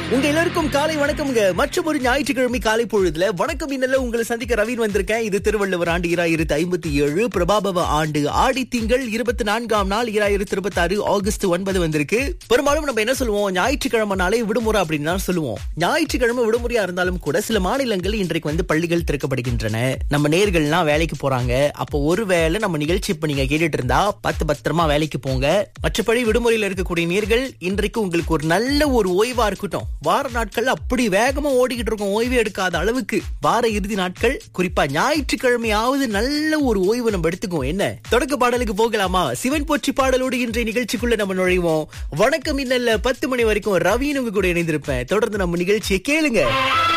உங்க எல்லாருக்கும் காலை வணக்கம்ங்க மற்றும் ஒரு ஞாயிற்றுக்கிழமை காலை பொழுதுல வணக்கம் இன்னல உங்களை சந்திக்க ரவீன் வந்திருக்கேன் இது திருவள்ளுவர் ஆண்டு இராயிரத்து ஐம்பத்தி ஏழு பிரபாபவ ஆண்டு ஆடி திங்கள் இருபத்தி நான்காம் நாள் இராயிரத்து இருபத்தி ஆறு ஆகஸ்ட் ஒன்பது வந்திருக்கு பெரும்பாலும் நம்ம என்ன சொல்லுவோம் ஞாயிற்றுக்கிழமை நாளே விடுமுறை அப்படின்னு தான் சொல்லுவோம் ஞாயிற்றுக்கிழமை விடுமுறையா இருந்தாலும் கூட சில மாநிலங்கள் இன்றைக்கு வந்து பள்ளிகள் திறக்கப்படுகின்றன நம்ம நேர்கள்லாம் வேலைக்கு போறாங்க அப்போ ஒருவேளை நம்ம நிகழ்ச்சி இப்ப நீங்க கேட்டுட்டு இருந்தா பத்து பத்திரமா வேலைக்கு போங்க மற்றபடி விடுமுறையில் இருக்கக்கூடிய நேர்கள் இன்றைக்கு உங்களுக்கு ஒரு நல்ல ஒரு ஓய்வா இருக்கட்டும் வார நாட்கள் அப்படி வேகமா ஓடிக்கிட்டு இருக்கும் ஓய்வு எடுக்காத அளவுக்கு வார இறுதி நாட்கள் குறிப்பா ஞாயிற்றுக்கிழமையாவது நல்ல ஒரு ஓய்வு நம்ம எடுத்துக்குவோம் என்ன தொடக்க பாடலுக்கு போகலாமா சிவன் போற்றி பாடலோடு இன்றைய நிகழ்ச்சிக்குள்ள நம்ம நுழைவோம் வணக்கம் இன்னல்ல பத்து மணி வரைக்கும் ரவின்னு உங்க கூட இணைந்திருப்பேன் தொடர்ந்து நம்ம நிகழ்ச்சியை கேளுங்க